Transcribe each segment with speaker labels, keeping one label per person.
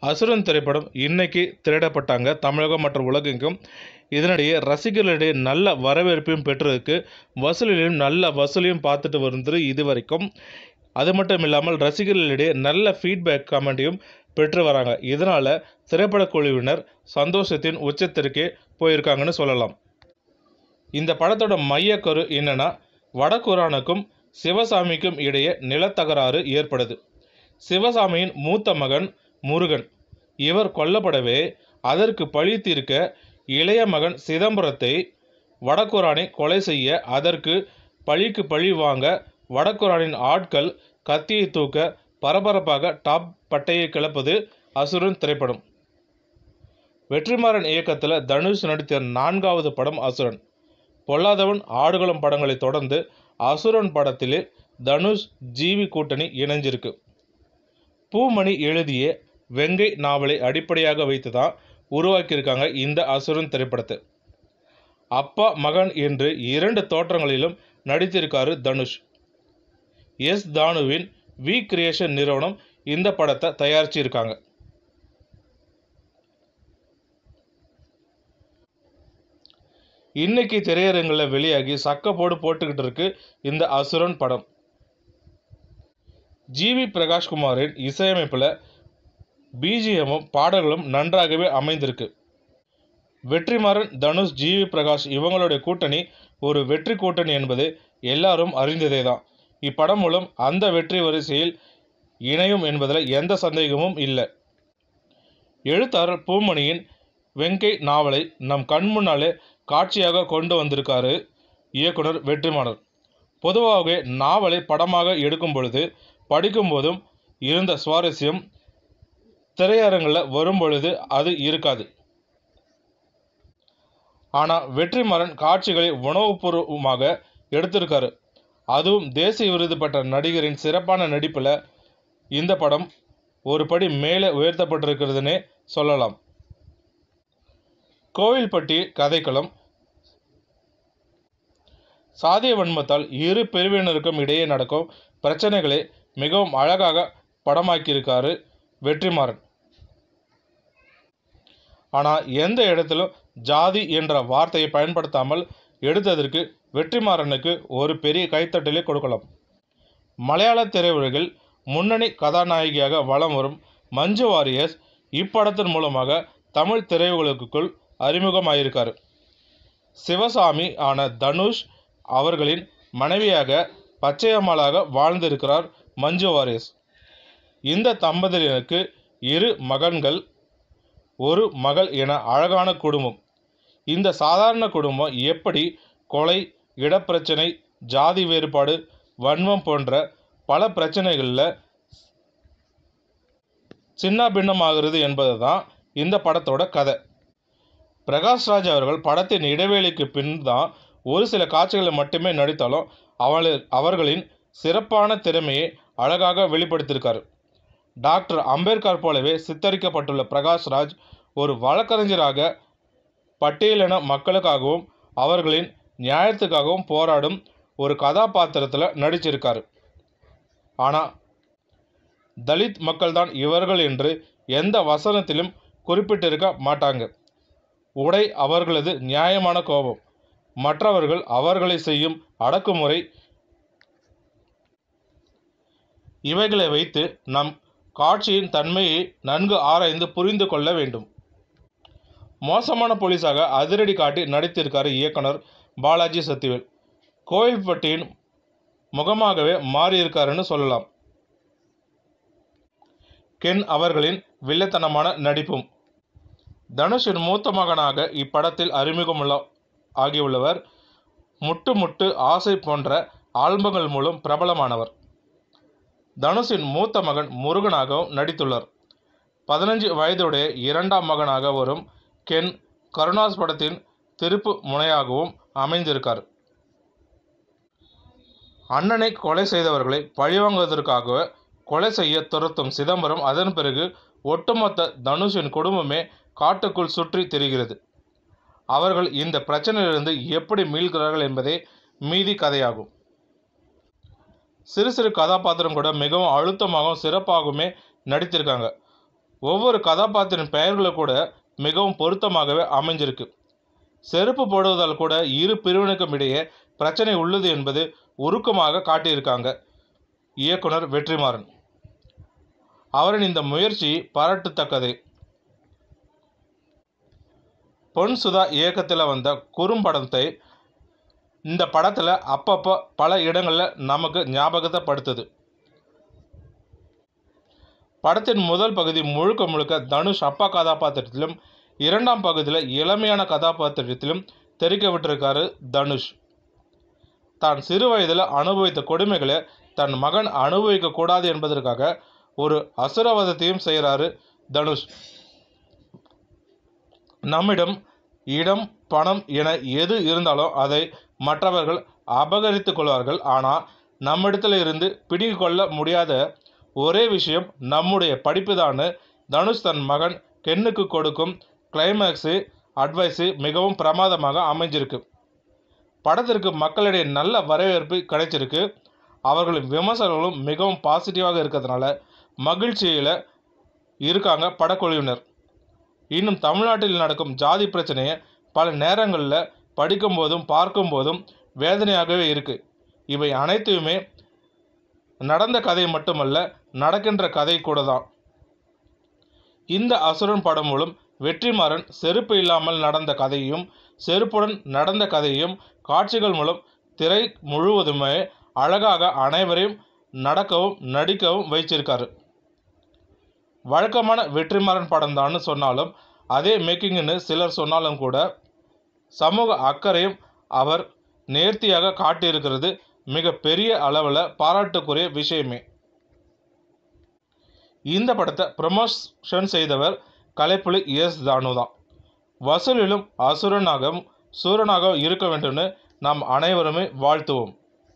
Speaker 1: அசுரன் திரைப்படம் இன்னைக்கு திரையிடப்பட்டாங்க தமிழகம் மற்றும் உலகெங்கும் இதனிடையே ரசிகர்களிடையே நல்ல வரவேற்பையும் பெற்றதுக்கு வசூலிலும் நல்ல வசூலையும் பார்த்துட்டு வருന്നത് இது வரைக்கும் அது மட்டும் இல்லாமல் ரசிகர்களிடையே நல்ல ஃபீட்பேக் கமெண்ட்டையும் பெற்று வராங்க இதனால் திரைப்படக் குழுவினர் சந்தோஷத்தின் உச்சத்திற்கே போயிருக்காங்கன்னு சொல்லலாம் இந்த படத்தோட மையக்கரு என்னன்னா வடகுரானுக்கும் சிவசாமிக்கும் இடையே நிலத்தகராறு ஏற்படுது சிவசாமியின் மூத்த மகன் முருகன் இவர் கொல்லப்படவே அதற்கு பழி தீர்க்க இளைய மகன் சிதம்பரத்தை வடகுரானை கொலை செய்ய அதற்கு பழிக்கு பழி வாங்க வடகுரானின் ஆட்கள் கத்தியை தூக்க பரபரப்பாக டாப் பட்டையை கிளப்பது அசுரன் திரைப்படம் வெற்றிமாறன் இயக்கத்தில் தனுஷ் நடித்த நான்காவது படம் அசுரன் பொல்லாதவன் ஆடுகளம் படங்களை தொடர்ந்து அசுரன் படத்திலே தனுஷ் ஜிவி கூட்டணி இணைஞ்சிருக்கு பூமணி எழுதிய வெங்கை நாவலை அடிப்படையாக வைத்து தான் உருவாக்கியிருக்காங்க இந்த அசுரன் திரைப்படத்தை அப்பா மகன் என்று இரண்டு தோற்றங்களிலும் நடித்திருக்காரு தனுஷ் எஸ் தானுவின் வி கிரியேஷன் நிறுவனம் இந்த படத்தை தயாரிச்சிருக்காங்க இன்னைக்கு திரையரங்கில் வெளியாகி சக்க போடு போட்டுக்கிட்டு இருக்கு இந்த அசுரன் படம் ஜிவி பிரகாஷ்குமாரின் இசையமைப்பில் பிஜிஎம்மும் பாடல்களும் நன்றாகவே அமைந்திருக்கு வெற்றிமாறன் தனுஷ் ஜிவி பிரகாஷ் இவங்களுடைய கூட்டணி ஒரு வெற்றி கூட்டணி என்பது எல்லாரும் அறிந்ததே தான் இப்படம் மூலம் அந்த வெற்றி வரிசையில் இணையும் என்பதில் எந்த சந்தேகமும் இல்லை எழுத்தாளர் பூமணியின் வெங்கை நாவலை நம் கண் முன்னாலே காட்சியாக கொண்டு வந்திருக்காரு இயக்குனர் வெற்றிமாறன் பொதுவாகவே நாவலை படமாக எடுக்கும் பொழுது படிக்கும்போதும் இருந்த சுவாரஸ்யம் திரையரங்கில் வரும் பொழுது அது இருக்காது ஆனால் வெற்றிமாறன் காட்சிகளை உணவுபூர்வமாக எடுத்திருக்காரு அதுவும் தேசிய விருது பெற்ற நடிகரின் சிறப்பான நடிப்பில் இந்த படம் ஒரு படி மேலே உயர்த்தப்பட்டிருக்கிறதுனே சொல்லலாம் கோவில்பட்டி கதைக்களம் சாதிய வன்மத்தால் இரு பிரிவினருக்கும் இடையே நடக்கும் பிரச்சனைகளை மிகவும் அழகாக படமாக்கியிருக்காரு வெற்றிமாறன் ஆனால் எந்த இடத்திலும் ஜாதி என்ற வார்த்தையை பயன்படுத்தாமல் எடுத்ததற்கு வெற்றிமாறனுக்கு ஒரு பெரிய கைத்தட்டலே கொடுக்கலாம் மலையாள திரையுலகில் முன்னணி கதாநாயகியாக வலம் வரும் மஞ்சு வாரியர்ஸ் இப்படத்தின் மூலமாக தமிழ் திரையுலகுக்குள் அறிமுகமாயிருக்காரு சிவசாமி ஆன தனுஷ் அவர்களின் மனைவியாக பச்சையம்மாளாக வாழ்ந்திருக்கிறார் மஞ்சு வாரியர்ஸ் இந்த தம்பதியினருக்கு இரு மகன்கள் ஒரு மகள் என அழகான குடும்பம் இந்த சாதாரண குடும்பம் எப்படி கொலை இடப்பிரச்சனை ஜாதி வேறுபாடு வன்மம் போன்ற பல பிரச்சனைகளில் சின்ன பின்னமாகிறது என்பது தான் இந்த படத்தோட கதை பிரகாஷ்ராஜ் அவர்கள் படத்தின் இடைவேளைக்கு பின் தான் ஒரு சில காட்சிகளை மட்டுமே நடித்தாலும் அவள அவர்களின் சிறப்பான திறமையை அழகாக வெளிப்படுத்தியிருக்காரு டாக்டர் அம்பேத்கர் போலவே சித்தரிக்கப்பட்டுள்ள பிரகாஷ்ராஜ் ஒரு வழக்கறிஞராக பட்டியலின மக்களுக்காகவும் அவர்களின் நியாயத்துக்காகவும் போராடும் ஒரு கதாபாத்திரத்தில் நடிச்சிருக்காரு ஆனால் தலித் மக்கள்தான் இவர்கள் என்று எந்த வசனத்திலும் குறிப்பிட்டிருக்க மாட்டாங்க உடை அவர்களது நியாயமான கோபம் மற்றவர்கள் அவர்களை செய்யும் அடக்குமுறை இவைகளை வைத்து நம் காட்சியின் தன்மையை நன்கு ஆராய்ந்து புரிந்து கொள்ள வேண்டும் மோசமான போலீஸாக அதிரடி காட்டி நடித்திருக்காரு இயக்குனர் பாலாஜி சத்திவேல் கோயில்பட்டியின் முகமாகவே மாறியிருக்காருன்னு சொல்லலாம் கென் அவர்களின் வில்லத்தனமான நடிப்பும் தனுஷின் மூத்த மகனாக இப்படத்தில் அறிமுகமுள்ள ஆகியுள்ளவர் முட்டு முட்டு ஆசை போன்ற ஆல்பங்கள் மூலம் பிரபலமானவர் தனுஷின் மூத்த மகன் முருகனாகவும் நடித்துள்ளார் பதினஞ்சு வயதுடைய இரண்டாம் மகனாக வரும் கென் கருணாஸ் படத்தின் திருப்பு முனையாகவும் அமைந்திருக்கார் அண்ணனை கொலை செய்தவர்களை பழிவாங்குவதற்காக கொலை செய்ய துரத்தும் சிதம்பரம் அதன் பிறகு ஒட்டுமொத்த தனுஷின் குடும்பமே காட்டுக்குள் சுற்றி திரிகிறது அவர்கள் இந்த பிரச்சனையிலிருந்து எப்படி மீள்கிறார்கள் என்பதே மீதி கதையாகும் சிறு சிறு கதாபாத்திரம் கூட மிகவும் அழுத்தமாகவும் சிறப்பாகவுமே நடித்திருக்காங்க ஒவ்வொரு கதாபாத்திரின் பெயர்களும் கூட மிகவும் பொருத்தமாகவே அமைஞ்சிருக்கு செருப்பு போடுவதால் கூட இரு பிரிவினுக்கும் இடையே பிரச்சனை உள்ளது என்பது உருக்கமாக காட்டியிருக்காங்க இயக்குனர் வெற்றிமாறன் அவரின் இந்த முயற்சி பாராட்டத்தக்கதே பொன் சுதா இயக்கத்தில் வந்த குறும்படத்தை இந்த படத்தில் அப்பப்போ பல இடங்களில் நமக்கு ஞாபகத்தைப்படுத்துது படத்தின் முதல் பகுதி முழுக்க முழுக்க தனுஷ் அப்பா கதாபாத்திரத்திலும் இரண்டாம் பகுதியில் இளமையான கதாபாத்திரத்திலும் தெரிக்க விட்டிருக்காரு தனுஷ் தான் சிறு வயதில் அனுபவித்த கொடுமைகளை தன் மகன் அனுபவிக்க கூடாது என்பதற்காக ஒரு அசுரவதத்தையும் செய்கிறாரு தனுஷ் நம்மிடம் இடம் பணம் என எது இருந்தாலும் அதை மற்றவர்கள் அபகரித்து கொள்வார்கள் ஆனால் நம்மிடத்தில் இருந்து பிடித்து கொள்ள முடியாத ஒரே விஷயம் நம்முடைய படிப்பு தான் தனுஷ் தன் மகன் கென்னுக்கு கொடுக்கும் கிளைமேக்ஸு அட்வைஸு மிகவும் பிரமாதமாக அமைஞ்சிருக்கு படத்திற்கு மக்களிடையே நல்ல வரவேற்பு கிடைச்சிருக்கு அவர்களின் விமர்சனங்களும் மிகவும் பாசிட்டிவாக இருக்கிறதுனால மகிழ்ச்சியில் இருக்காங்க படக்குழுவினர் இன்னும் தமிழ்நாட்டில் நடக்கும் ஜாதி பிரச்சனையை பல நேரங்களில் படிக்கும்போதும் பார்க்கும்போதும் வேதனையாகவே இருக்குது இவை அனைத்துமே நடந்த கதை மட்டுமல்ல நடக்கின்ற கதை கூட தான் இந்த அசுரன் படம் மூலம் வெற்றிமாறன் செருப்பு இல்லாமல் நடந்த கதையும் செருப்புடன் நடந்த கதையும் காட்சிகள் மூலம் திரை முழுவதுமே அழகாக அனைவரையும் நடக்கவும் நடிக்கவும் வைச்சிருக்காரு வழக்கமான வெற்றிமாறன் படம் தான் சொன்னாலும் அதே மேக்கிங்னு சிலர் சொன்னாலும் கூட சமூக அக்கறையும் அவர் நேர்த்தியாக காட்டியிருக்கிறது மிக பெரிய அளவில் பாராட்டுக்குரிய விஷயமே இந்த படத்தை ப்ரமோஷன் செய்தவர் கலைப்புலி எஸ் தானு தான் வசூலிலும் அசுரனாகவும் சூரனாகவும் இருக்க வேண்டும்னு நாம் அனைவருமே வாழ்த்துவோம்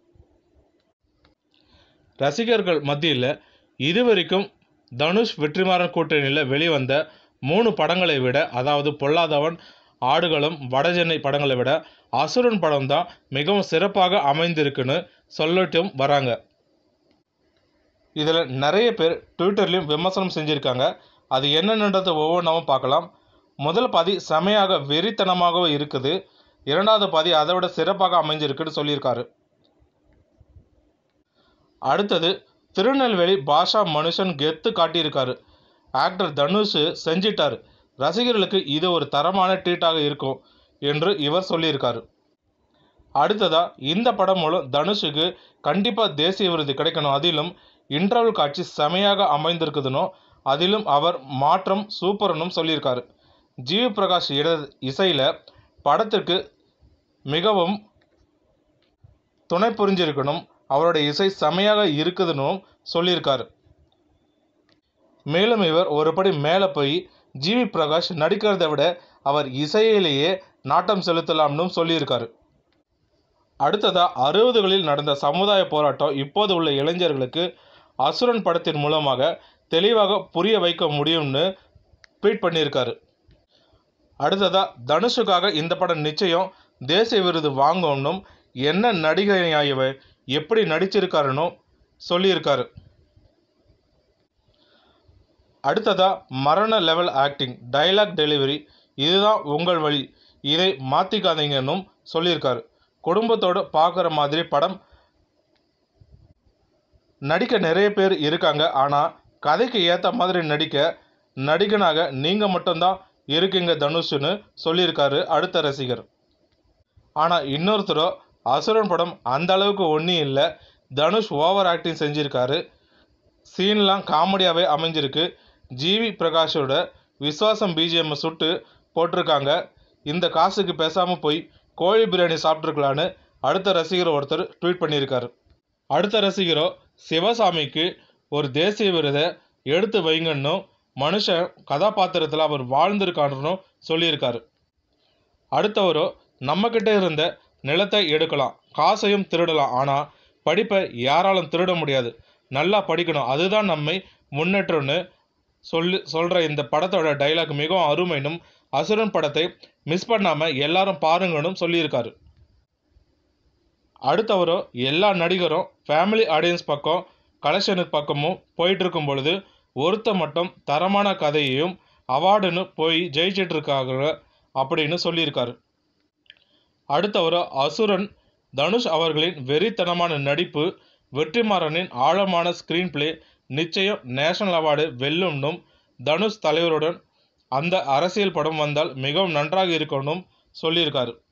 Speaker 1: ரசிகர்கள் மத்தியில் இதுவரைக்கும் தனுஷ் வெற்றிமாறன் கூட்டணியில் வெளிவந்த மூணு படங்களை விட அதாவது பொல்லாதவன் ஆடுகளும் வடசென்னை படங்களை விட அசுரன் படம் தான் மிகவும் சிறப்பாக அமைந்திருக்குன்னு சொல்லட்டும் வராங்க இதில் நிறைய பேர் ட்விட்டர்லேயும் விமர்சனம் செஞ்சுருக்காங்க அது என்னென்னன்றதை ஒவ்வொன்றாவும் பார்க்கலாம் முதல் பாதி செமையாக வெறித்தனமாகவும் இருக்குது இரண்டாவது பாதி அதை விட சிறப்பாக அமைஞ்சிருக்குன்னு சொல்லியிருக்காரு அடுத்தது திருநெல்வேலி பாஷா மனுஷன் கெத்து காட்டியிருக்காரு ஆக்டர் தனுஷ் செஞ்சிட்டார் ரசிகர்களுக்கு இது ஒரு தரமான ட்ரீட்டாக இருக்கும் என்று இவர் சொல்லியிருக்காரு அடுத்ததா இந்த படம் மூலம் தனுஷுக்கு கண்டிப்பாக தேசிய விருது கிடைக்கணும் அதிலும் இன்டர்வல் காட்சி செமையாக அமைந்திருக்குதுனோ அதிலும் அவர் மாற்றம் சூப்பர்னும் சொல்லியிருக்காரு ஜிவி பிரகாஷ் இட இசையில் படத்திற்கு மிகவும் துணை புரிஞ்சிருக்கணும் அவருடைய இசை செமையாக இருக்குதுன்னும் சொல்லியிருக்காரு மேலும் இவர் ஒருபடி மேலே போய் ஜிவி பிரகாஷ் நடிக்கிறத விட அவர் இசையிலேயே நாட்டம் செலுத்தலாம்னு சொல்லியிருக்காரு அடுத்ததா அறுபதுகளில் நடந்த சமுதாய போராட்டம் இப்போது உள்ள இளைஞர்களுக்கு அசுரன் படத்தின் மூலமாக தெளிவாக புரிய வைக்க முடியும்னு ட்வீட் பண்ணியிருக்காரு அடுத்ததா தனுஷுக்காக இந்த படம் நிச்சயம் தேசிய விருது வாங்கணும் என்ன நடிகையாயவ எப்படி நடிச்சிருக்காருன்னு சொல்லியிருக்காரு அடுத்ததா மரண லெவல் ஆக்டிங் டைலாக் டெலிவரி இதுதான் உங்கள் வழி இதை மாற்றிக்காதீங்கன்னும் சொல்லியிருக்காரு குடும்பத்தோடு பார்க்குற மாதிரி படம் நடிக்க நிறைய பேர் இருக்காங்க ஆனால் கதைக்கு ஏற்ற மாதிரி நடிக்க நடிகனாக நீங்கள் மட்டும்தான் இருக்கீங்க தனுஷ்னு சொல்லியிருக்காரு அடுத்த ரசிகர் ஆனால் இன்னொருத்தரோ அசுரன் படம் அந்த அளவுக்கு ஒன்றும் இல்லை தனுஷ் ஓவர் ஆக்டிங் செஞ்சுருக்காரு சீன்லாம் காமெடியாகவே அமைஞ்சிருக்கு ஜிவி பிரகாஷோட விஸ்வாசம் பிஜிஎம் சுட்டு போட்டிருக்காங்க இந்த காசுக்கு பேசாமல் போய் கோழி பிரியாணி சாப்பிட்ருக்கலான்னு அடுத்த ரசிகர் ஒருத்தர் ட்வீட் பண்ணியிருக்காரு அடுத்த ரசிகரோ சிவசாமிக்கு ஒரு தேசிய விருதை எடுத்து வைங்கன்னு மனுஷன் கதாபாத்திரத்தில் அவர் வாழ்ந்திருக்காருன்னு சொல்லியிருக்காரு அடுத்தவரோ நம்மக்கிட்ட இருந்த நிலத்தை எடுக்கலாம் காசையும் திருடலாம் ஆனால் படிப்பை யாராலும் திருட முடியாது நல்லா படிக்கணும் அதுதான் நம்மை முன்னேற்றம்னு சொல்லி சொல்கிற இந்த படத்தோட டைலாக் மிகவும் அருமைனும் அசுரன் படத்தை மிஸ் பண்ணாமல் எல்லாரும் பாருங்கன்னு சொல்லியிருக்காரு அடுத்தவரோ எல்லா நடிகரும் ஃபேமிலி ஆடியன்ஸ் பக்கம் கலெக்ஷனுக்கு பக்கமும் போயிட்டு இருக்கும் பொழுது ஒருத்த மட்டும் தரமான கதையையும் அவார்டுன்னு போய் ஜெயிச்சிட்டு இருக்காங்க அப்படின்னு சொல்லியிருக்காரு அடுத்தவர் அசுரன் தனுஷ் அவர்களின் வெறித்தனமான நடிப்பு வெற்றிமாறனின் ஆழமான ஸ்க்ரீன் பிளே நிச்சயம் நேஷனல் அவார்டு வெல்லும்னும் தனுஷ் தலைவருடன் அந்த அரசியல் படம் வந்தால் மிகவும் நன்றாக இருக்கணும் சொல்லியிருக்காரு